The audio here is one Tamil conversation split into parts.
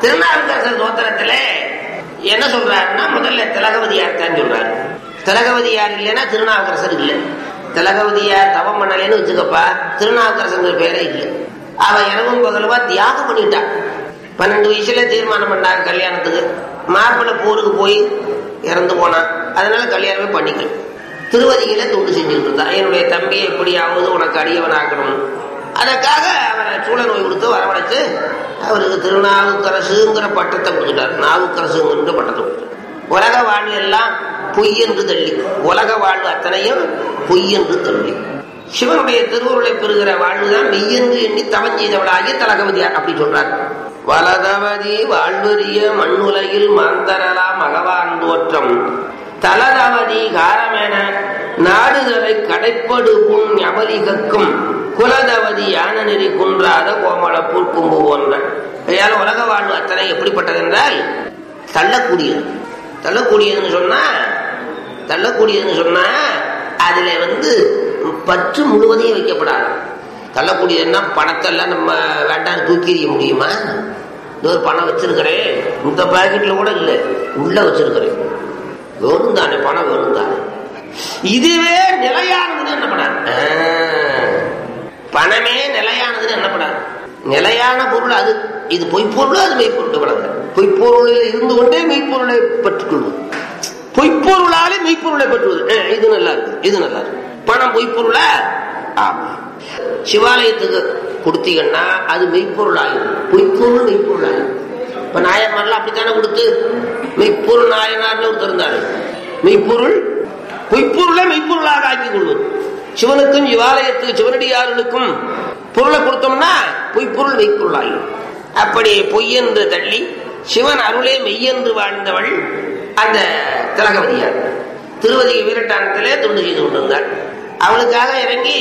திருநாவுக்கரசர் தோத்திரத்துல என்ன சொல்றாருன்னா முதல்ல திலகவதியார் தான் சொல்றாரு திலகவதியார் இல்லைன்னா திருநாவுக்கரசர் இல்லை திலகவதியார் தவம் பண்ணலேன்னு வச்சுக்கப்பா திருநாவுக்கரசர் பேரே இல்லை அவன் இரவும் பகலுமா தியாகம் பண்ணிட்டான் பன்னெண்டு வயசுல தீர்மானம் பண்ணாங்க கல்யாணத்துக்கு மாப்பிள்ளை போருக்கு போய் இறந்து போனான் அதனால கல்யாணமே பண்ணிக்கல திருவதியில தொண்டு செஞ்சுட்டு இருந்தான் என்னுடைய தம்பியை எப்படியாவது உனக்கு அடியவன் ஆக்கணும் அதற்காக அவரை சூழ நோய் கொடுத்து வரவழைச்சு அவருக்கு திருநாவுக்கரசுங்கிற பட்டத்தை கொடுத்துட்டார் நாவுக்கரசுங்கிற பட்டத்தை கொடுத்தார் உலக வாழ்வு எல்லாம் பொய் என்று தள்ளி உலக வாழ்வு அத்தனையும் பொய் என்று தள்ளி சிவனுடைய திருவுருளை பெறுகிற வாழ்வுதான் மெய்யென்று எண்ணி தவம் செய்தவளாகிய தலகவதியார் அப்படி சொல்றார் வலதவதி வாழ்வறிய மண்ணுலகில் மாந்தரலா மகவான் தோற்றம் தலதவதி காரமென நாடுதலை கடைப்படு புண் ஞபலிகக்கும் குலதவதி யான நெறி குன்றாத கோமள பூர்க்கும்பு போன்ற கையால் உலக வாழ்வு அத்தனை எப்படிப்பட்டது என்றால் தள்ளக்கூடியது தள்ளக்கூடியதுன்னு சொன்னா தள்ளக்கூடியதுன்னு சொன்னா அதுல வந்து பற்று முழுவதையும் வைக்கப்படாது தள்ளக்கூடியதுன்னா பணத்தெல்லாம் நம்ம வேண்டாம் தூக்கி எறிய முடியுமா ஒரு பணம் வச்சிருக்கிறேன் இந்த பாக்கெட்ல கூட இல்லை உள்ள வச்சிருக்கிறேன் வேணும் தானே பணம் வேணும் தானே இதுவே நிலையானதுன்னு என்னப்படாது பணமே நிலையானதுன்னு என்னப்படாது நிலையான பொருள் அது இது பொய்ப்பொருள் அது மெய்ப்பொருள் வளர்ந்த பொய்ப்பொருளில் இருந்து கொண்டே மெய்ப்பொருளை பெற்றுக்கொள்வது பொய்ப்பொருளாலே மெய்ப்பொருளை பெற்றுவது இது நல்லா இருக்கு இது நல்லா இருக்கு பணம் பொய்ப்பொருளா ஆமா சிவாலயத்துக்கு கொடுத்தீங்கன்னா அது மெய்ப்பொருள் ஆயிடும் பொய்ப்பொருள் மெய்ப்பொருள் ஆயிடும் இப்ப நாயன்மார்லாம் அப்படித்தானே கொடுத்து மெய்ப்பொருள் நாயனார்னு ஒருத்தர் இருந்தாரு மெய்ப்பொருள் பொய்ப்பொருளை மெய்ப்பொருளாக ஆக்கி கொள்வது சிவனுக்கும் சிவாலயத்துக்கு சிவனடியார்களுக்கும் பொருளை கொடுத்தோம்னா பொய்ப்பொருள் மெய்ப்பொருள் ஆகிடும் அப்படி பொய்யென்று தள்ளி சிவன் அருளே மெய்யென்று வாழ்ந்தவள் அந்த திலகவதியார் திருவதி வீரட்டானத்திலே தொண்டு செய்து கொண்டிருந்தாள் அவளுக்காக இறங்கி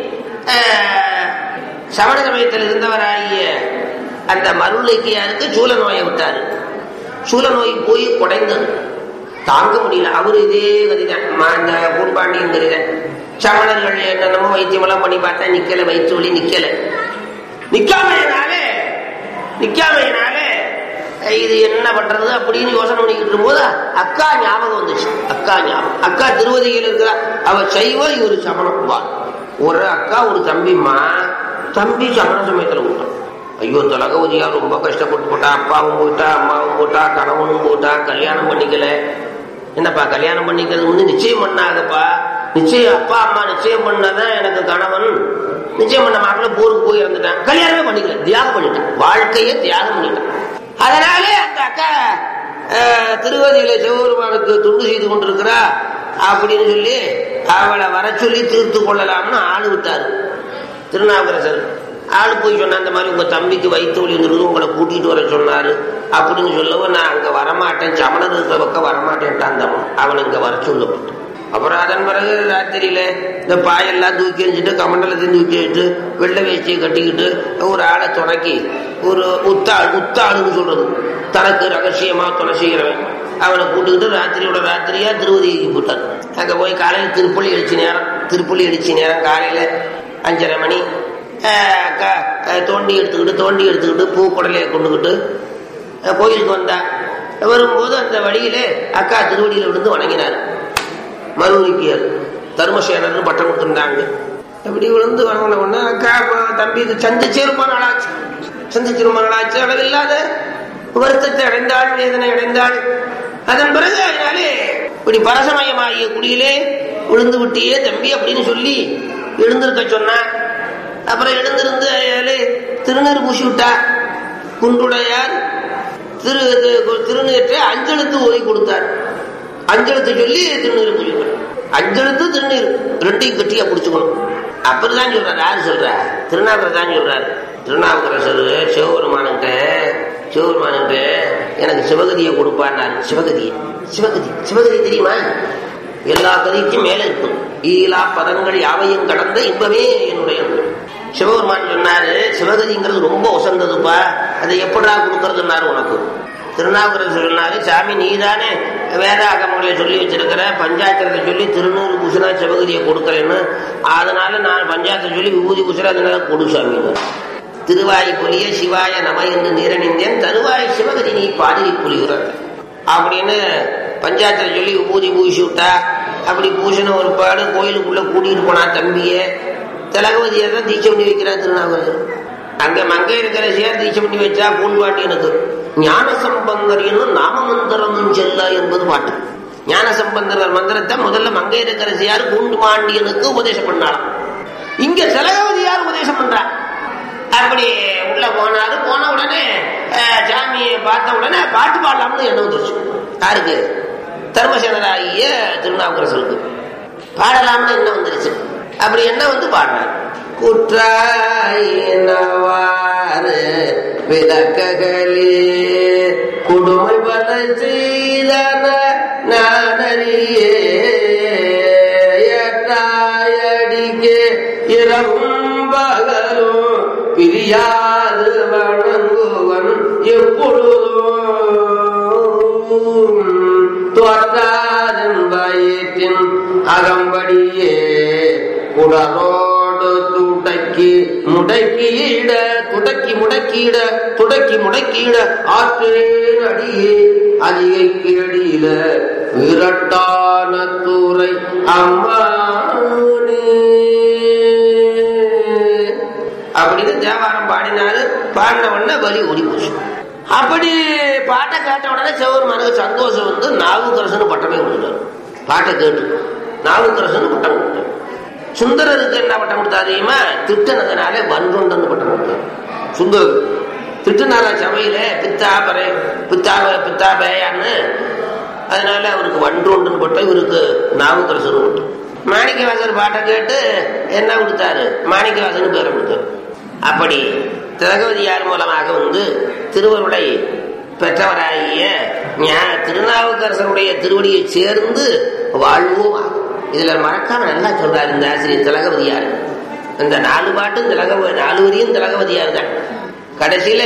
சமண சமயத்தில் இருந்தவராகிய அந்த மருளைக்கியாருக்கு சூல நோயை விட்டாரு சூல நோய் போய் குடைந்தது தாங்க முடியல அவரு இதே கதிதான் அந்த பூன்பாண்டியன் கதிதான் சமணர்கள் என்னென்னமோ வைத்தியமெல்லாம் பண்ணி பார்த்தா நிக்கல வயிற்று வலி நிக்கல நிக்காமையினாலே நிக்காமையினாலே இது என்ன பண்றது அப்படின்னு யோசனை பண்ணிக்கிட்டு இருக்கும்போது அக்கா ஞாபகம் வந்துச்சு அக்கா ஞாபகம் அக்கா திருவதியில் இருக்கிற அவ சைவ இவர் சமணம் வா ஒரு அக்கா ஒரு தம்பிம்மா தம்பி சமண சமயத்துல விட்டான் ஐயோ தலகவதியா ரொம்ப கஷ்டப்பட்டு போட்டா அப்பாவும் போயிட்டா அம்மாவும் போட்டா கணவனும் போட்டா கல்யாணம் பண்ணிக்கல என்னப்பா கல்யாணம் பண்ணிக்கிறது வந்து நிச்சயம் பண்ணாதப்பா நிச்சயம் அப்பா அம்மா நிச்சயம் பண்ணதான் எனக்கு கணவன் நிச்சயம் பண்ண மாப்பிள்ள போருக்கு போய் இறந்துட்டான் கல்யாணமே பண்ணிக்கல தியாகம் பண்ணிட்டான் வாழ்க்கையே தியாகம் பண்ணிட்டான் அதனாலே அந்த அக்கா திருவதியில சிவபெருமானுக்கு துண்டு செய்து கொண்டிருக்கிறா அப்படின்னு சொல்லி அவளை வர சொல்லி தீர்த்து கொள்ளலாம்னு ஆளு விட்டாரு திருநாவுக்கரசர் ஆளு போய் சொன்ன அந்த மாதிரி உங்க தம்பிக்கு வயிற்று வலி இருந்தது உங்களை கூட்டிட்டு வர சொன்னாரு அப்படின்னு சொல்லவும் நான் அங்க வரமாட்டேன் சமணர் இருக்கிற பக்கம் வரமாட்டேன்ட்டான் தம்மன் அவன் இங்க வர சொல்லப்பட்டு அப்புறம் அதன் பிறகு ராத்திரியில இந்த பாயெல்லாம் தூக்கி எறிஞ்சிட்டு கமண்டலத்தையும் தூக்கி வச்சுட்டு வெள்ளை வேஷ்டியை கட்டிக்கிட்டு ஒரு ஆளை துணக்கி ஒரு உத்தாள் உத்தாளுன்னு சொல்றது தனக்கு ரகசியமா துணை செய்கிறவன் அவனை கூட்டுக்கிட்டு ராத்திரியோட ராத்திரியா திருவதிக்கு போட்டார் அங்க போய் காலையில திருப்பள்ளி அடிச்சு நேரம் திருப்பள்ளி அடிச்சு நேரம் காலையில அஞ்சரை மணி தோண்டி எடுத்துக்கிட்டு தோண்டி எடுத்துக்கிட்டு பூ குடலையை கொண்டுக்கிட்டு கோயிலுக்கு வந்தான் வரும்போது அந்த வழியிலே அக்கா திருவடியில விழுந்து வணங்கினார் மருவிக்கியர் தர்மசேனர் பட்டம் கொடுத்துருந்தாங்க எப்படி விழுந்து வணங்கின உடனே அக்கா தம்பி இது சந்திச்சே ரொம்ப நாளாச்சு சந்திச்சு ரொம்ப நாளாச்சு அளவில்லாத வருத்தத்தை அடைந்தாள் வேதனை அடைந்தாள் அதன் பிறகு அதனாலே இப்படி பரசமயமாகிய குடியிலே விழுந்து விட்டியே தம்பி அப்படின்னு சொல்லி எழுந்திருக்க சொன்னா அப்புறம் எழுந்திருந்து திருநீர் பூசி விட்டா குன்றுடையார் திரு திருநீற்றை அஞ்செழுத்து ஓதி கொடுத்தார் அஞ்செழுத்து சொல்லி திருநீர் பூஜை அஞ்செழுத்து திருநீர் ரெண்டையும் கட்டியா பிடிச்சுக்கணும் அப்படிதான் சொல்றாரு யாரு சொல்ற திருநாவுக்கர் தான் சொல்றாரு திருநாவுக்கரசர் சிவபெருமானுக்கிட்ட சிவபெருமானுக்கிட்ட எனக்கு சிவகதியை கொடுப்பான்னாரு சிவகதி சிவகதி சிவகதி தெரியுமா எல்லா கதிக்கும் மேல இருக்கும் ஈலா பதங்கள் யாவையும் கடந்த இன்பமே என்னுடைய சிவபெருமான் சொன்னாரு சிவகதிங்கிறது ரொம்ப உசந்ததுப்பா அதை எப்படா கொடுக்கறதுன்னாரு உனக்கு திருநாவுக்கரசர் சொன்னாரு சாமி நீதானே வேதாகமங்களை சொல்லி வச்சிருக்கிற பஞ்சாயத்தை சொல்லி திருநூறு பூசணா சிவகதியை கொடுக்கறேன்னு அதனால நான் பஞ்சாயத்தை சொல்லி விபூதி பூசணா அதனால கொடு சாமி திருவாய் பொலிய சிவாய நம என்று நீரணிந்தேன் தருவாய் சிவகதி பாதிரி புலிகிறது அப்படின்னு பஞ்சாயத்துல சொல்லி பூஜை பூசி விட்டா அப்படி பூசின ஒரு பாடு கோயிலுக்குள்ள கூட்டிட்டு போனா தம்பிய திலகவதியை தான் தீட்சை பண்ணி வைக்கிறார் திருநாவுக்கரசர் அங்க மங்கை இருக்கிற சேர் தீட்சை பண்ணி வச்சா பூன்பாட்டியனுக்கு ஞான சம்பந்தர் என்னும் நாமமந்திரமும் செல்ல என்பது பாட்டு ஞான சம்பந்தர் மந்திரத்தை முதல்ல மங்கை இருக்கிற சேர் பூண்டுமாண்டியனுக்கு உபதேசம் பண்ணாராம் இங்க திலகவதியார் உபதேசம் பண்றார் அப்படி உள்ள போனாரு போன உடனே அஹ், சாமியை பார்த்த உடனே பாட்டு பாடலாம்னு எண்ணம் வந்துருச்சு யாருக்கு தர்மசேனராகிய திருநாவுக்கரசருக்கு பாடலாம்னு எண்ணம் வந்துருச்சு அப்படி என்ன வந்து பாடுறாரு குற்றாயினவாறு விளக்ககளே குடுமை பல செய்தன நானறியே ஏற்றாயடிக்கு இரவும் பகலும் பிரியாது வணங்குவன் எப்பொழுதும் தோற்றாதன் வயிற்றின் அகம்படியே குடரோடு துடக்கி முடக்கியிட துடக்கி முடக்கியிட துடக்கி முடக்கியிட ஆற்றேன் அடியே அதிகைக்கு அடியில விரட்டான தூரை அம்மானே அப்படின்னு தேவாரம் பாடினாரு பாடின உடனே வலி ஓடி போச்சு அப்படி பாட்டை கேட்ட உடனே சிவபெருமானுக்கு சந்தோஷம் வந்து நாவுக்கரசன் பட்டமே கொடுத்தாரு பாட்டை கேட்டு நாவுக்கரசன் பட்டம் கொடுத்தாரு சுந்தரருக்கு என்ன பட்டம் கொடுத்தா தெரியுமா திட்டனதுனால வன்றுண்டன்னு பட்டம் கொடுத்தாரு சுந்தரர் திட்டுனாரா சபையில பித்தாபரை பித்தாப பித்தாபேயான்னு அதனால அவருக்கு வன்றுண்டுன்னு பட்டம் இவருக்கு நாவுக்கரசன் பட்டம் மாணிக்கவாசர் பாட்டை கேட்டு என்ன கொடுத்தாரு மாணிக்கவாசன் பேரை கொடுத்தாரு அப்படி திலகவதியார் மூலமாக வந்து திருவருளை பெற்றவராகிய ஞா- திருநாவுக்கரசருடைய திருவடியை சேர்ந்து வாழ்வோம் இதுல மறக்காம நல்லா சொல்றாரு இந்த ஆசிரியர் திலகவதியார் இந்த நாலு பாட்டும் திலக நாலு வரியும் திலகவதியார் தான் கடைசியில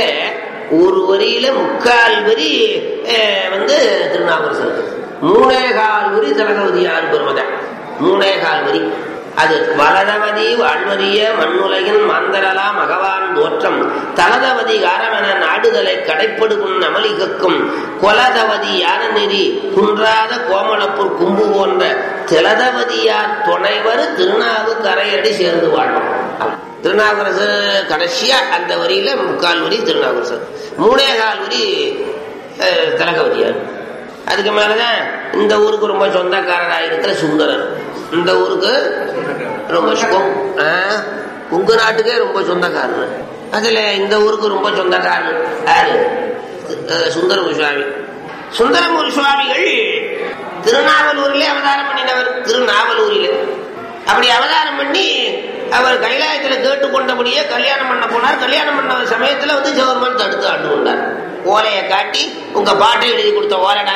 ஒரு வரியில முக்கால் வரி அஹ், வந்து திருநாவுக்கரசருக்கு மூணே கால் வரி திலகவதியார் பெருமதான் மூணே கால் வரி அது வலதவதி வாழ்வரிய மண்ணுலகின் மாந்தரலா மகவான் தோற்றம் தலதவதி காரமென நாடுதலை கடைப்படுகும் நமலிகக்கும் கொலதவதி யான நெறி குன்றாத கோமளப்பூர் கும்பு போன்ற திலதவதியார் துணைவர் திருநாவு கரையடி சேர்ந்து வாழ்வோம் திருநாவுக்கரசு கடைசியா அந்த வரியில முக்கால் வரி திருநாவுக்கரசர் மூணே கால் வரி அஹ், திலகவதியார் அதுக்கு மேலதான் இந்த ஊருக்கு ரொம்ப சொந்தக்காரராக இருக்கிற சுந்தரர் இந்த ஊருக்கு ரொம்ப சுகம் ஆ, உங்க நாட்டுக்கே ரொம்ப சொந்தக்காரர் அதுல இந்த ஊருக்கு ரொம்ப சொந்தக்காரர் யாரு அஹ், சுந்தரமூர் சுவாமி சுந்தரமூர் சுவாமிகள் திருநாவலூரிலே அவதாரம் பண்ணினவர் திருநாவலூரிலே அப்படி அவதாரம் பண்ணி அவர் கைலாயத்துல கேட்டுக்கொண்டபடியே கல்யாணம் பண்ண போனார் கல்யாணம் பண்ண சமயத்துல வந்து சிவபெருமான் தடுத்து ஆண்டு கொண்டார் ஓலையை காட்டி உங்க பாட்டை எழுதி கொடுத்த ஓலைடா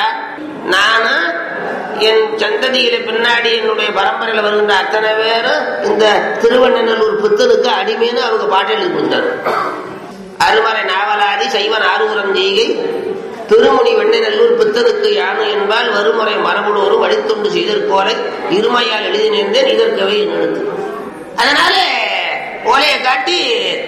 நானும் என் சந்ததியில பின்னாடி என்னுடைய பரம்பரையில வருகின்ற அத்தனை பேரும் இந்த திருவண்ணநல்லூர் புத்தனுக்கு அடிமைன்னு அவங்க பாட்டை எழுதி கொடுத்தாரு அருமறை நாவலாதி சைவன் ஆரூரம் செய்கை திருமுனி வெண்ணநல்லூர் பித்தனுக்கு யானை என்பால் வருமுறை மரபுடோரும் வழித்தொண்டு செய்தற்கோலை இருமையால் எழுதி நின்றேன் இதற்கவே நிறுத்து அதனால ஓலையை காட்டி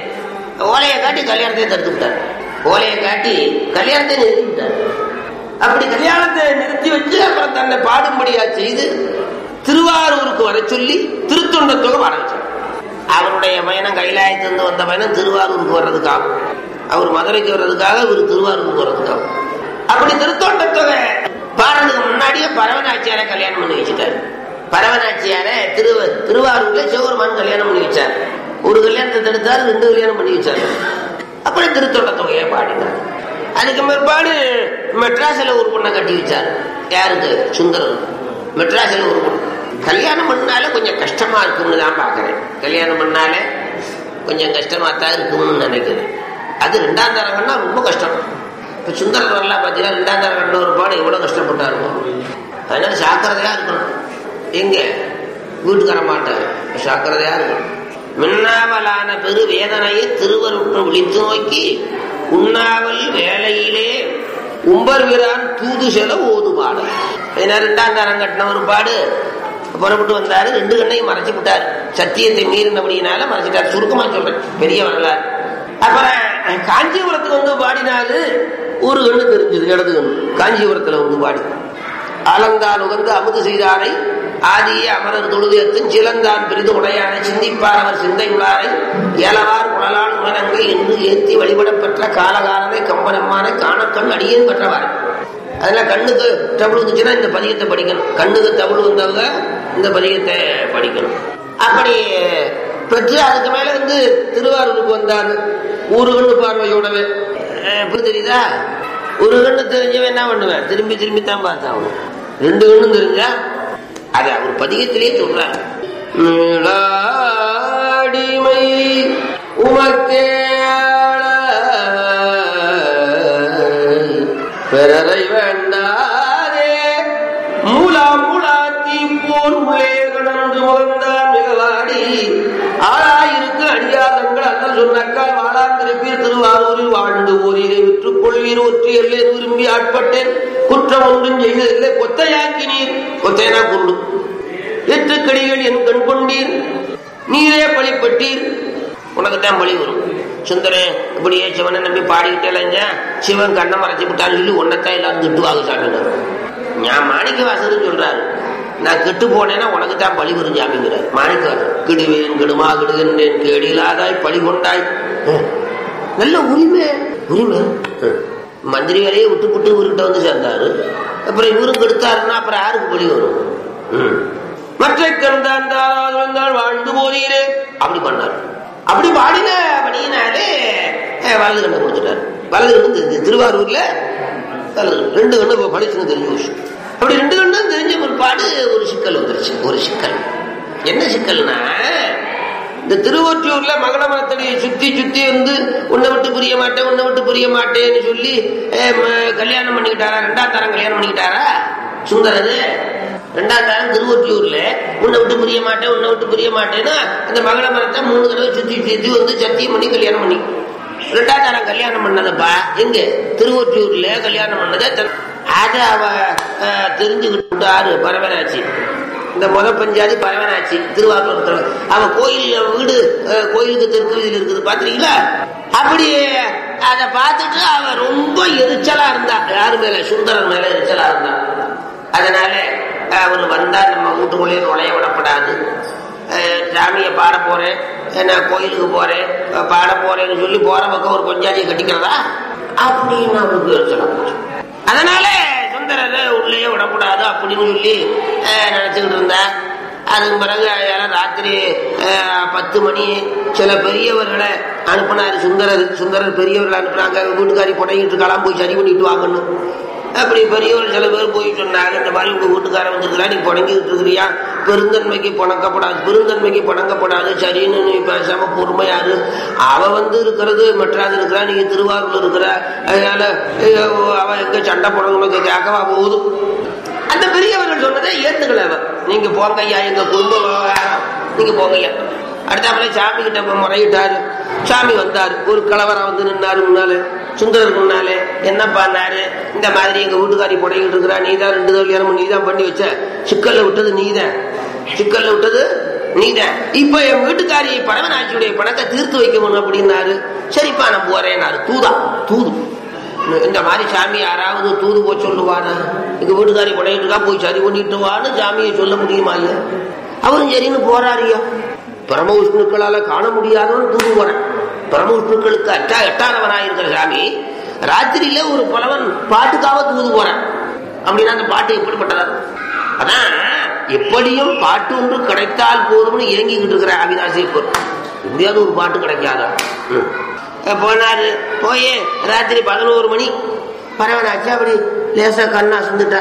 ஓலையை காட்டி கல்யாணத்தை தடுத்து விட்டார் ஓலையை காட்டி கல்யாணத்தை நிறுத்தி விட்டார் அப்படி கல்யாணத்தை நிறுத்தி வச்சு அப்புறம் தன்னை பாடும்படியா செய்து திருவாரூருக்கு வர சொல்லி திருத்தொண்டத்தோடு வர வச்சார் அவருடைய பயணம் கைலாயத்திலிருந்து வந்த பயணம் திருவாரூருக்கு வர்றதுக்காக அவர் மதுரைக்கு வர்றதுக்காக இவர் திருவாரூருக்கு வர்றதுக்காக அப்படி திருத்தோட்டத்தொகை பாடுறதுக்கு முன்னாடியே பரவனாச்சியாரை கல்யாணம் பண்ணி வச்சுட்டாரு பரவனாச்சியார திரு திருவாரூர்ல சிவபெருமான் கல்யாணம் பண்ணி வச்சார் ஒரு கல்யாணத்தை தடுத்தாரு ரெண்டு கல்யாணம் பண்ணி வச்சாரு அப்படி திருத்தோட்டத்தொகையை பாடினார் அதுக்கு மேற்பாடு மெட்ராஸ்ல ஒரு பொண்ணை கட்டி வச்சார் யாருக்கு சுந்தரம் மெட்ராஸ்ல ஒரு பொண்ணு கல்யாணம் பண்ணாலே கொஞ்சம் கஷ்டமா இருக்கும்னு தான் பாக்குறேன் கல்யாணம் பண்ணாலே கொஞ்சம் கஷ்டமா தான் இருக்கும்னு நினைக்கிறேன் அது ரெண்டாம் தரகம்னா ரொம்ப கஷ்டம் இப்ப சுந்தரர் எல்லாம் பாத்தீங்கன்னா ரெண்டாம் தரம் கண்ட ஒரு பாடு எவ்வளவு கஷ்டப்பட்டா இருக்கும் அதனால ஜாக்கிரதையா இருக்கணும் எங்க வீட்டுக்கார மாட்டேன் ஜாக்கிரதையா இருக்கணும் மின்னாவலான பெரு வேதனையை திருவருட்டு விழித்து நோக்கி உண்ணாவல் வேலையிலே உம்பர் வீரான் தூது செல ஓது பாடு ஏன்னா ரெண்டாம் தரம் கட்டின ஒரு பாடு புறப்பட்டு வந்தாரு ரெண்டு கண்ணையும் மறைச்சு விட்டாரு சத்தியத்தை மீறினபடியினால மறைச்சிட்டாரு சுருக்கமா சொல்றேன் பெரிய வரலாறு அப்புறம் காஞ்சிபுரத்துக்கு வந்து பாடினாரு ஒரு கண்ணு தெரிஞ்சது இடது கண்ணு காஞ்சிபுரத்துல வந்து பாடி அலந்தான் உகந்து அமுது செய்தாரை ஆதிய அமரர் தொழுதேத்தும் சிலந்தான் பிரிது உடையானை சிந்திப்பார் அவர் சிந்தை உள்ளாரை ஏலவார் குழலால் உணரங்கை என்று ஏத்தி வழிபடப் பெற்ற காலகாரனை கம்பனம்மானை காணக்கண் அடியேன் பெற்றவார் அதனால கண்ணுக்கு தமிழ் வந்துச்சுன்னா இந்த பதியத்தை படிக்கணும் கண்ணுக்கு தமிழ் வந்தவங்க இந்த பதியத்தை படிக்கணும் அப்படி பெற்று அதுக்கு மேல வந்து திருவாரூருக்கு வந்தார் ஒரு கண்ணு பார்வையோடவே அஹ் இப்ப தெரியுதா ஒரு கண்ணு தெரிஞ்சவன் என்ன பண்ணுவேன் திரும்பி திரும்பி தான் பார்த்தான் ரெண்டு கண்ணும் தெரிஞ்சா அது அவர் பதிகத்திலே சொல்றார் நீளாடிமை உமக்கேள பிறரை வேண்டாதே மூலா மூலாத்தி போர் முளே கடந்து முகந்தான் மிகவாடி ஆளாயிருக்கு அடியாதங்கள் அல்ல சொன்னக்கால் வாழாந்திருப்பீர் திருவாரூரில் வாழ்ந்து ஓரிரை விற்றுக் கொள்வீர் ஒற்றி எல்லேன் விரும்பி ஆட்பட்டேன் குற்றம் ஒன்றும் செய்ததில்லை கொத்தையாக்கினீர் கொத்தையனா கொண்டு எட்டுக்கடிகள் என் கண் கொண்டீர் நீரே பழிப்பட்டீர் உனக்கு தான் பழி வரும் சுந்தரன் இப்படியே சிவனை நம்பி பாடிக்கிட்டே இல்லைங்க சிவன் கண்ணை மறைச்சு விட்டான்னு சொல்லி உன்னைத்தான் எல்லாரும் திட்டுவாங்க சாமினார் நான் மாணிக்க வாசகர் சொல்றாரு நான் கெட்டு போனேன்னா உனக்கு தான் பழி வரும் சாமிங்கிறார் மாணிக்க வாசகர் கிடுவேன் கிடுமா கிடுகின்றேன் கேடிலாதாய் பழி கொண்டாய் ஹம். நல்ல உரிமை உரிமை ஹம். மந்திரி வேலையை விட்டு விட்டு இவர்கிட்ட வந்து சேர்ந்தாரு அப்புறம் இவரும் கெடுத்தாருன்னா அப்புறம் யாருக்கு பழி வரும் ஹம். மற்ற கண்டான் தாராது வந்தால் வாழ்ந்து போறீரே அப்படி பண்ணார் அப்படி பாடின படியினாலே அஹ், வலது கண்ணை கொடுத்துட்டார் வலது கண்ணு தெரிஞ்சு திருவாரூர்ல வலது கண்ணு. ரெண்டு கண்ணு இப்ப பளிச்சுன்னு தெரிஞ்ச விஷயம் அப்படி ரெண்டு கண்ணும் தெரிஞ்ச பிற்பாடு ஒரு சிக்கல் வந்துருச்சு ஒரு சிக்கல் என்ன சிக்கல்னா இந்த திருவொற்றியூர்ல மகள மரத்தடியை சுத்தி சுத்தி வந்து உன்னை விட்டு புரிய மாட்டேன் உன்னை விட்டு புரிய மாட்டேன்னு சொல்லி அஹ், ம- கல்யாணம் பண்ணிக்கிட்டாரா ரெண்டாம் தரம் கல்யாணம் பண்ணிக்கிட்டாரா சுந்தரது ரெண்டாம் தரம் திருவொற்றியூர்ல உன்னை விட்டு புரிய மாட்டேன் உன்னை விட்டு புரிய மாட்டேன்னு அந்த மகள மரத்தை மூணு தடவை சுத்தி சுத்தி வந்து சத்தியம் பண்ணி கல்யாணம் பண்ணி ரெண்டாம் தரம் கல்யாணம் பண்ணதப்பா எங்க திருவொற்றியூர்ல கல்யாணம் பண்ணதை தெ- அதை அவ அஹ், தெரிஞ்சுக்கிட்டு ஆறு பரவராச்சு இந்த முத பஞ்சாதி பரவனாச்சு திருவாரூர் அவன் கோயில் வீடு அஹ், கோயிலுக்கு தெற்குவீதியில் இருக்குது பாத்திருக்கீங்களா அப்படி அதை பார்த்துட்டு அவன் ரொம்ப எரிச்சலா இருந்தா யாரு மேல சுந்தரன் மேல எரிச்சலா இருந்தா அதனால அவர் வந்தா நம்ம வீட்டுக்குள்ளேயே நுழைய விடப்படாது அஹ், சாமியை பாட போறேன் நான் கோயிலுக்கு போறேன் அஹ், பாட போறேன்னு சொல்லி போற பக்கம் ஒரு பஞ்சாதியை கட்டிக்கிறதா அப்படின்னு அவருக்கு எரிச்சலா போச்சு அதனால சுந்தரரை உள்ளே விடக்கூடாது அப்படின்னு சொல்லி அஹ், நினைச்சுக்கிட்டு இருந்தா அதுக்கு பிறகு யாரும் ராத்திரி அஹ், பத்து மணி சில பெரியவர்களை அனுப்புனாரு சுந்தரர் சுந்தரர் பெரியவர்களை அனுப்புனாங்க வீட்டுக்காரி புடங்கிட்டு இருக்கலாம் போய் சரி பண்ணிட்டு வாங்கணும் அப்படி பெரியவர் சில பேர் போய் சொன்னாங்க இந்த மாதிரி உங்க வீட்டுக்காரன் வந்திருக்கிறா நீ புடங்கிட்டு இருக்கிறியா பெருந்தன்மைக்கு புணக்கப்படாது பெருந்தன்மைக்கு புணங்கப்படாது சரின்னு நீ பேசாம பொறுமையாரு அவ வந்து இருக்கிறது மெட்ராஸ் இருக்கிறா நீங்க திருவாரூர்ல இருக்கிற அதனால ஐயோ, அவ எங்க சண்டை போடணும்னு கேட்கவா போகுது அந்த பெரியவர்கள் சொன்னதை ஏத்துக்கல அவ நீங்க போங்க ஐயா எங்க குடும்ப விவகாரம் நீங்க போங்க ஐயா அடுத்தாப்புல சாமி கிட்ட போய் முறையிட்டாரு சாமி வந்தாரு ஒரு கலவரம் வந்து நின்னாரு முன்னால சுந்தரருக்கு முன்னாலே என்னப்பான்னாரு இந்த மாதிரி எங்க வீட்டுக்காரி புடையிட்டு இருக்கிறா நீ தான் ரெண்டு கல்யாணம் நீ தான் பண்ணி வச்ச சிக்கல்ல விட்டது நீதான் சிக்கல்ல விட்டது நீதான் இப்ப என் வீட்டுக்காரி பரவனாட்சியுடைய பணத்தை தீர்த்து வைக்கணும் அப்படின்னாரு சரிப்பா நான் போறேன்னாரு தூதா தூது இந்த மாதிரி சாமி யாராவது தூது போய் சொல்லுவானா எங்க வீட்டுக்காரி புடையிட்டு இருக்கா போய் சரி பண்ணிட்டு வான்னு சாமியை சொல்ல முடியுமா ஐயா அவரும் சரின்னு போறாருயா பரம விஷ்ணுக்களால காண முடியாதவன் தூது போறேன் பரம விஷ்ணுக்களுக்கு அட்டா எட்டானவனாயிருக்கிற சாமி ராத்திரியில ஒரு புலவன் பாட்டுக்காக தூது போறேன் அப்படின்னா அந்த பாட்டு எப்படிப்பட்டதா அதான் எப்படியும் பாட்டு ஒன்று கிடைத்தால் போதும்னு ஏங்கிக்கிட்டு இருக்கிற அவினாசி எப்படியாவது ஒரு பாட்டு கிடைக்காதா ம். போனாரு போய் ராத்திரி பதினோரு மணி பரவனாச்சு அப்படி லேசா கண்ணா சுந்துட்டா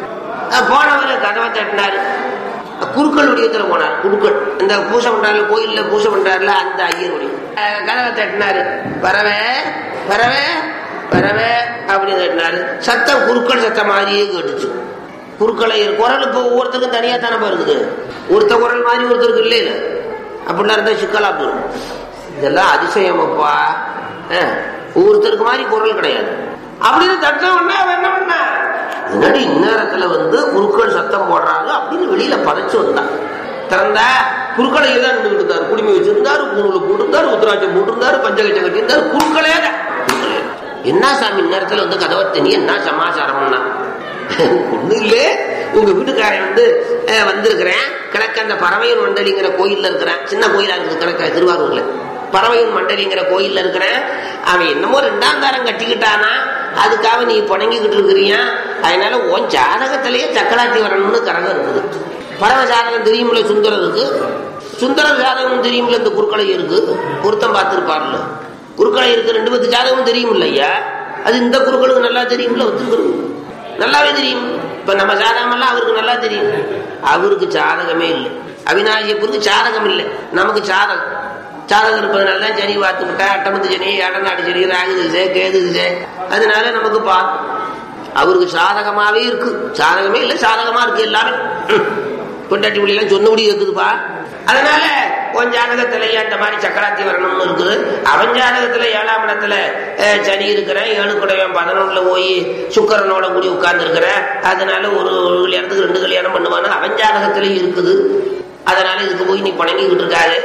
போனவர் கதவை தட்டினாரு குருக்கள் உடையத்துல போனார் குருக்கள் இந்த பூசை பண்றாரு கோயில்ல பூசை பண்றாருல அந்த ஐயருடைய அஹ் கதவை தட்டினாரு பறவை பறவை பறவை அப்படின்னு தட்டினாரு சத்தம் குருக்கள் சத்தம் மாதிரியே கேட்டுச்சு குறுக்களை குரல் இப்போ ஒவ்வொருத்தருக்கும் தனியா தானப்பா இருக்குது ஒருத்த குரல் மாதிரி ஒருத்தருக்கு இல்லை இல்ல அப்படிலாம் இருந்தா சிக்கலா போயிடும் இதெல்லாம் அதிசயம் அப்பா அஹ், ஒவ்வொருத்தருக்கு மாதிரி குரல் கிடையாது அப்படின்னு தட்ட உடனே அவன் என்ன பண்ணா முன்னாடி இந்நேரத்துல வந்து குருக்கள் சத்தம் போடுறாங்க அப்படின்னு வெளியில பதைச்சு வந்தான் திறந்தா குருக்களை தான் நின்றுட்டு இருந்தாரு குடிமை வச்சிருந்தாரு பூணூல் போட்டிருந்தாரு உத்தராட்சம் போட்டிருந்தாரு பஞ்சகச்சம் கட்டியிருந்தாரு குருக்களே தான் குருக்களே. என்ன சாமி இந்நேரத்துல வந்து கதவை தண்ணி என்ன சமாச்சாரம்னா ஒண்ணு இல்ல உங்க வீட்டுக்காரன் வந்து அஹ், வந்திருக்கிறேன் கிழக்க அந்த பறவையன் மண்டலிங்கிற கோயில்ல இருக்கிறேன் சின்ன கோயிலா இருக்குது கிழக்க திருவாரூர்ல பறவையன் மண்டலிங்கிற கோயில்ல இருக்கிறேன் அவன் என்னமோ ரெண்டாம் தாரம் கட்டிக்கிட்டானா அதுக்காக நீ புணங்கிக்கிட்டு இருக்கிறியா அதனால உன் ஜாதகத்திலேயே சக்கராத்தி வரணும்னு கரகம் இருக்குது பறவை ஜாதகம் தெரியுமில்ல சுந்தரருக்கு சுந்தரர் ஜாதகம் தெரியுமில்ல இந்த குறுக்களை இருக்கு பொருத்தம் பார்த்திருப்பார்ல குறுக்களை இருக்கு ரெண்டு பத்து ஜாதகம் தெரியுமில்ல ஐயா அது இந்த குறுக்களுக்கு நல்லா தெரியுமில்ல வச்சிருக்கிறது நல்லாவே தெரியும் இப்ப நம்ம ஜாதகம் எல்லாம் அவருக்கு நல்லா தெரியும் அவருக்கு ஜாதகமே இல்லை அவினாசியப்பூருக்கு ஜாதகம் இல்லை நமக்கு ஜாதகம் ஜாதகம் இருப்பதனால தான் சனி பார்த்து விட்டா அட்டமத்து சனி இடநாட்டு சனி ராகு திசை கேது திசை அதனால நமக்கு பா அவருக்கு சாதகமாவே இருக்கு சாதகமே இல்லை சாதகமா இருக்கு எல்லாமே பொண்டாட்டி எல்லாம் சொன்னபடி இருக்குதுப்பா அதனால உன் ஜாதகத்திலேயே அந்த மாதிரி சக்கராத்தி வரணும்னு இருக்குது அவன் ஜாதகத்துல ஏழாம் இடத்துல அஹ், சனி இருக்கிறேன் ஏழு குடையன் பதினொன்னுல போய் சுக்கரனோட கூடி உட்கார்ந்து இருக்கிறேன் அதனால ஒரு ஒரு கல்யாணத்துக்கு ரெண்டு கல்யாணம் பண்ணுவானு அவன் ஜாதகத்திலேயும் இருக்குது அதனால இதுக்கு போய் நீ பணங்கிக்கிட்டு இருக்காது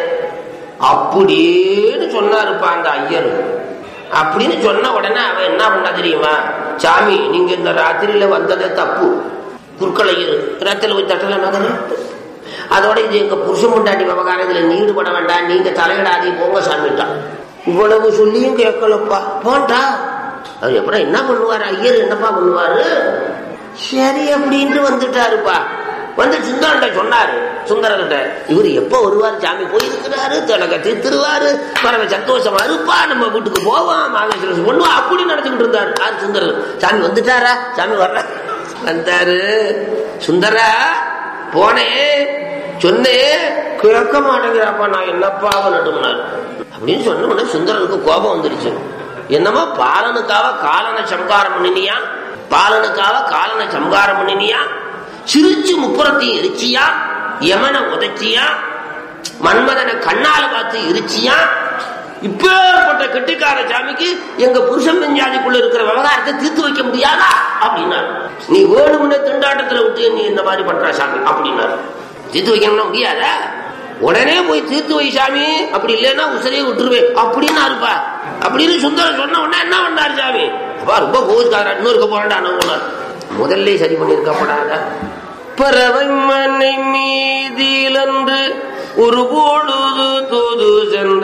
அப்படின்னு சொன்னாருப்பா அந்த ஐயர் அப்படின்னு சொன்ன உடனே அவன் என்ன பண்ணா தெரியுமா சாமி நீங்க இந்த ராத்திரியில வந்ததே தப்பு குறுக்கலையர் ரத்தில போய் தட்டல நகரு அதோட இது எங்க புருஷன் முண்டாட்டி விவகாரம் இதுல நீ ஈடுபட வேண்டாம் நீங்க தலையிடாதீங்க போங்க சாமிட்டான் இவ்வளவு சொல்லியும் கேட்கலப்பா போண்டா அவர் எப்பறம் என்ன பண்ணுவாரு ஐயர் என்னப்பா பண்ணுவாரு சரி அப்படின்ட்டு வந்துட்டாருப்பா வந்து சுந்தரன்ட்ட சொன்னாரு சுந்தரர்கிட்ட இவர் எப்ப வருவார் சாமி போயிருக்கிறாரு தனக்கு தீர்த்துருவாரு பரவ சந்தோஷமா இருப்பா நம்ம வீட்டுக்கு போவோம் மாகேஸ்வரன் பண்ணுவோம் அப்படி நினைச்சுக்கிட்டு இருந்தாரு யார் சுந்தரர் சாமி வந்துட்டாரா சாமி வர்ற வந்தாரு சுந்தரா போனேன் சொன்னேன் கேட்க மாட்டேங்கிறாப்பா நான் என்னப்பா நட்டும்னாரு அப்படின்னு சொன்ன உடனே சுந்தரனுக்கு கோபம் வந்துருச்சு என்னமோ பாலனுக்காக காலனை சம்காரம் பண்ணினியா பாலனுக்காக காலனை சம்காரம் பண்ணினியா சிரிச்சு முப்புறத்தையும் எரிச்சியா யமனை உதைச்சியா மன்மதனை கண்ணால பார்த்து எரிச்சியா இப்பேற்பட்ட கெட்டிக்கார சாமிக்கு எங்க புருஷன் பெஞ்சாதிக்குள்ள இருக்கிற விவகாரத்தை தீர்த்து வைக்க முடியாதா அப்படின்னாரு நீ வேணும்னே திண்டாட்டத்துல விட்டு நீ இந்த மாதிரி பண்ற சாமி அப்படின்னாரு தீர்த்து வைக்கணும்னா முடியாதா உடனே போய் தீர்த்து வை சாமி அப்படி இல்லைன்னா உசரையே விட்டுருவேன் அப்படின்னு இருப்பா அப்படின்னு சுந்தரம் சொன்ன உடனே என்ன பண்ணாரு சாமி அப்பா ரொம்ப கோவிச்சாரா இன்னொருக்க போறாண்டா முதல்ல சரி பண்ணிருக்கப்படாத பறவை மனை மீதிலன்று ஒரு பொழுது தூது சென்ற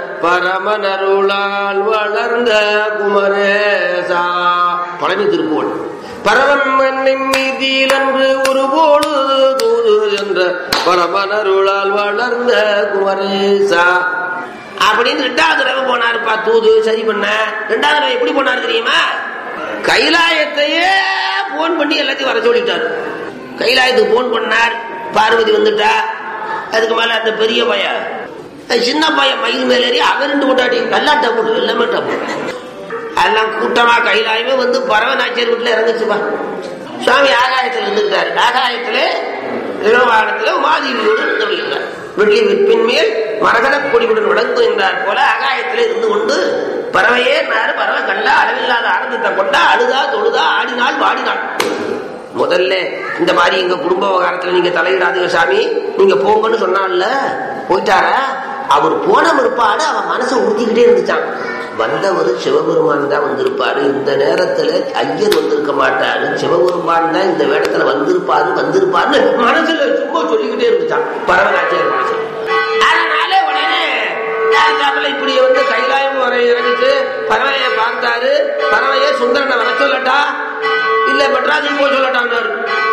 பரமனருளால் வளர்ந்த குமரேசா பழனி திருப்பூர் பரவன் மண்ணை மீதிலன்று ஒரு பொழுது தூது சென்ற பரமனருளால் வளர்ந்த குமரேசா அப்படின்னு ரெண்டாவது தடவை போனாருப்பா தூது சரி பண்ண ரெண்டாவது தடவை எப்படி போனாரு தெரியுமா கைலாயத்தையே போன் பண்ணி எல்லாத்தையும் வர சொல்லிட்டாரு கைலாயத்துக்கு போன் பண்ணார் பார்வதி வந்துட்டா அதுக்கு மேல அந்த பெரிய பையன் அது சின்ன பையன் மயில் மேல ஏறி அவன் ரெண்டு கொண்டாடி கல்லாட்ட போட்டு எல்லாமே டப்பு அதெல்லாம் கூட்டமா கைலாயமே வந்து பறவை நாச்சியர் வீட்டுல இறங்குச்சுப்பா சுவாமி ஆகாயத்துல இருந்துட்டாரு ஆகாயத்துல நிர்வாகத்துல உமாதேவியோடு இருந்தவர்கள் வெள்ளி விற்பின் மேல் மரகத கொடிவுடன் விளங்கும் என்றார் போல ஆகாயத்திலே இருந்து கொண்டு பறவையே நாரு பறவை கண்டா அளவில்லாத ஆனந்தத்தை கொண்டா அழுதா தொழுதா ஆடினாள் பாடினாள் முதல்ல இந்த மாதிரி எங்க குடும்ப விவகாரத்துல நீங்க தலையிடாதீங்க சாமி நீங்க போங்கன்னு சொன்னான்ல போயிட்டாரா அவர் போன பிற்பாடு அவன் மனசை உறுத்திக்கிட்டே இருந்துச்சான் வந்தவர் சிவபெருமான் தான் வந்திருப்பாரு இந்த நேரத்துல ஐயர் வந்திருக்க மாட்டாரு சிவபெருமான் தான் இந்த வேடத்துல வந்திருப்பாரு வந்திருப்பாருன்னு மனசுல சும்மா சொல்லிக்கிட்டே இருந்துச்சான் பரவநாச்சியர் மனசு அதனால உடனே ராஜாக்கள் இப்படி வந்து கைலாயம் வர இறங்கிட்டு பறவையை பார்த்தாரு பறவையை சுந்தரனை வர சொல்லட்டா இல்ல மெட்ராஸுக்கு போய் சொல்லட்டான்னாரு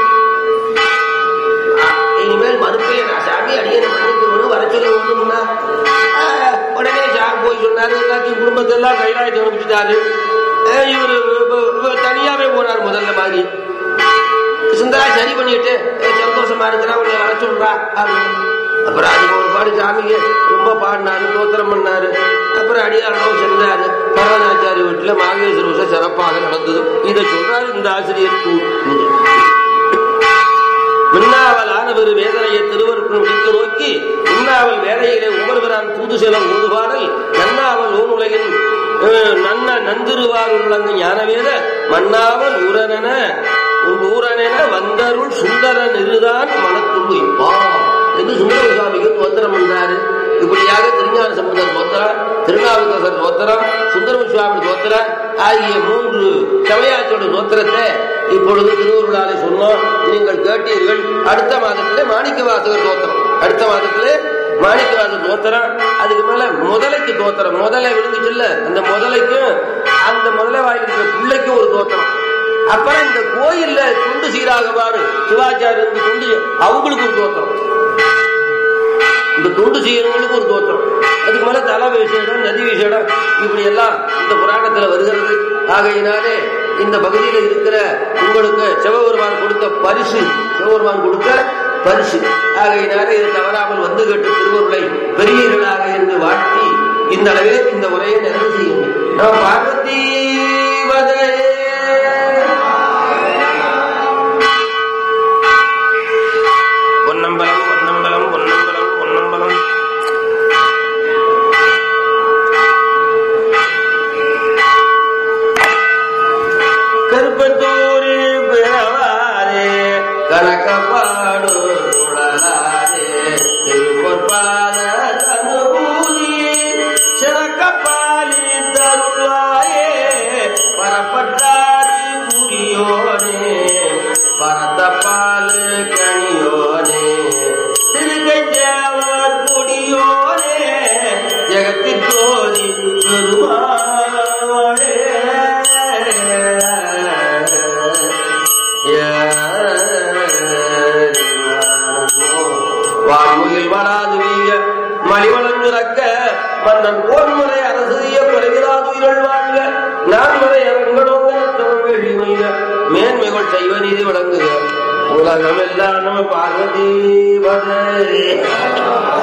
இனிமேல் மறுப்பே நான் சாமி அடியனை மன்னிக்கணும் வர சொல்ல ஒண்ணும்னா ஆஹ், உடனே சாமி போய் சொன்னாரு எல்லாத்தையும் குடும்பத்தெல்லாம் கைலாயத்தை அனுப்பிச்சுட்டாரு ஆஹ், இவரு இவ- இவ தனியாவே போனார் முதல்ல மாதிரி சுந்தரா சரி பண்ணிட்டு "ஏய், சந்தோஷமா இருக்கிறா உன்னை வர சொல்றா அப்படின்னு. அப்புறம் அதுக்கு ஒரு பாடு சாமிக்கு ரொம்ப பாடினாரு தோத்திரம் பண்ணாரு அப்புறம் அடியாரனும் சென்றாரு பரவநாச்சாரி வீட்டுல மாகேஸ்வர உற்சவம் சிறப்பாக நடந்தது இதை சொல்றாரு இந்த ஆசிரியர் கு- குரு. மின்னாவல் ஆனவர் வேதனையை திருவருக்கும் விட்டு நோக்கி உண்ணாவல் வேலையிலே உமர்கிறான் தூதுசெலம் ஊதுபாடல் நன்னாவல் ஊனுலகின் அஹ், நன்ன நந்திருவார் உள்ளங்க ஞானவேத மன்னாவல் ஊரனென உன் ஊரனென வந்தருள் சுந்தர நிருதான் மனத்துள் வைப்பா என்று சுந்தர சுவாமிக்கு தோத்திரம் பண்றாரு இப்படியாக திருஞான சம்பந்தர் தோத்திரம் திருநாவுக்கரசர் தோத்திரம் சுந்தரம சுவாமி தோத்திரம் ஆகிய மூன்று சமயாச்சோட தோத்திரத்தை இப்பொழுது திருவருளாலே சொன்னோம் நீங்கள் கேட்டீர்கள் அடுத்த மாதத்திலே மாணிக்க வாசகர் தோத்திரம் அடுத்த மாதத்திலே மாணிக்கவாசர் தோத்திரம் அதுக்கு மேல முதலைக்கு தோத்திரம் முதலை விழுந்துச்சுல்ல அந்த முதலைக்கும் அந்த முதலை வாயில் இருக்கிற பிள்ளைக்கும் ஒரு தோத்திரம் அப்புறம் இந்த கோயில்ல துண்டு சீராக பாரு சிவாச்சாரியர் இந்த துண்டு அவங்களுக்கு ஒரு தோத்திரம் இந்த துண்டு செய்யறவங்களுக்கு ஒரு தோற்றம் அதுக்கு மேல தல விசேடம் நதி விசேடம் இப்படி எல்லாம் இந்த புராணத்துல வருகிறது ஆகையினாலே இந்த பகுதியில இருக்கிற உங்களுக்கு சிவபெருமான் கொடுத்த பரிசு சிவபெருமான் கொடுத்த பரிசு ஆகையினாலே இது தவறாமல் வந்து கேட்டு திருவருளை பெரியவர்களாக என்று வாழ்த்தி இந்த அளவே இந்த உரையை நிறைவு செய்யும் நம்ம பார்வதி வதே பொன்னம்பலம் பொன்னம்பலம் பொன்னம்பலம் பொன்னம்பலம் கருப்பத்தூரில் பிறவாரே கணக்கப்பாடு உடலாரே திருப்பொற்பாத தனுபூதி சிறக்கப்பாலி தருளாயே பரப்பட்டாரி குடியோனே பரத்தப்பால் கணியோனே திருக்கஞ்சவர் குடியோனே ஜெகத்தின் கோதி பெருமாளே வான்முகில் வராது வீய மணிவளம் இறக்க மன்னன் போன்முறை அரசிய பிறகிறாது உயிர்கள் வாழ்க நான்முறை அரங்கடோங்கனத்தவன் வேள்வி மொய்க மேன்மைகள் செய்வ நீதி விளங்குக உலகம் எல்லாம் நம்ம பார்வதி பதே